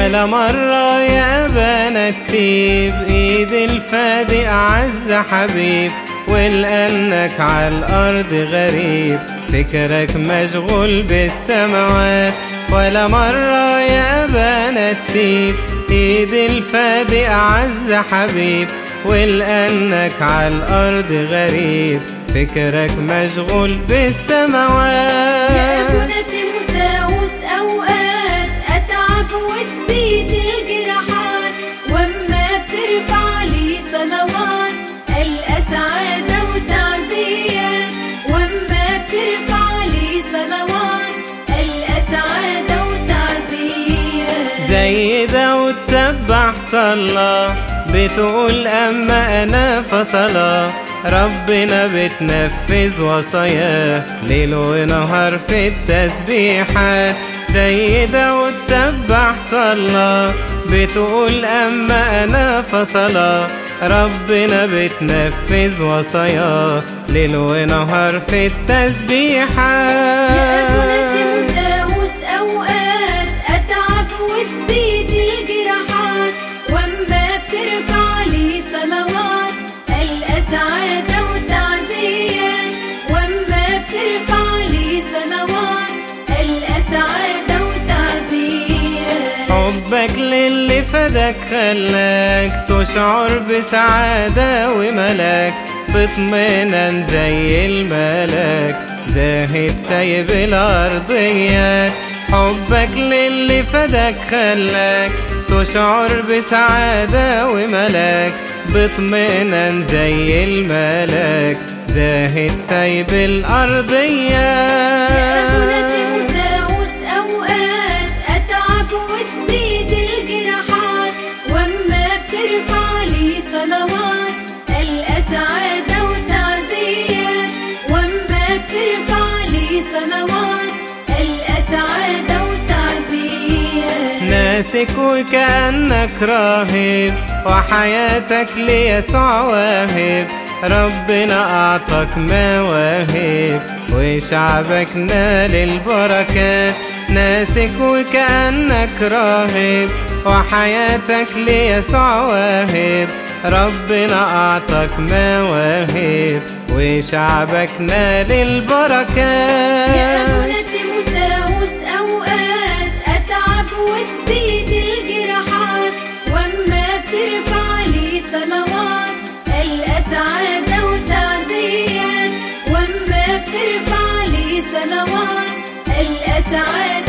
ولا مرة يا بنا تسيب ايد الفادي اعز حبيب ولأنك على الأرض غريب فكرك مشغول بالسماوات ولا مرة يا بنا تسيب ايد الفادي اعز حبيب ولأنك على الأرض غريب فكرك مشغول بالسماوات يا بنات مساوس أوقات أتعب وتزيد الجراحات وأما بترفع لي صلوات ألقى سعادة وتعزيات وأما بترفع لي صلوات ألقى سعادة وتعزيات زي داود سبحت الله بتقول أما أنا فصلا ربنا بتنفذ وصاياه ليل ونهار في التسبيحات زي داود سبحت الله بتقول أما أنا فصلا ربنا بتنفذ وصاياه ليل ونهار في يا بنات التسبيحات مساوس أوقات أتعب وتزيد الجراحات وأما بترفع لي صلوات ألقى سعادة وتعزيات وأما بترفع لي صلوات ألقى سعادة وتعزيات حبك للي فدك خلاك تشعر بسعادة وملاك بطمئنان زي الملاك زاهد سايب الأرضيات حبك للي فدك خلاك تشعر بسعادة وملاك بطمئنان زي الملاك زاهد سايب يا بنات الأرضيات مساوس أوقات أتعب وتزيد الجراحات وأما بترفع لي صلوات ألقى سعادة وتعزيات وأما بترفع لي صلوات ألقى سعادة وتعزيات ناسك وكأنك راهب وحياتك ليسوع واهب ربنا أعطاك مواهب وشعبك نال البركات ناسك وكأنك راهب وحياتك ليسوع واهب ربنا أعطاك مواهب وشعبك نال يا البركات بنات مساوس أوقات أتعب وتزيد الجراحات وأما بترفع لي صلوات ألقى سعادة وتعزيات وأما بترفع لي صلوات ألقى سعادة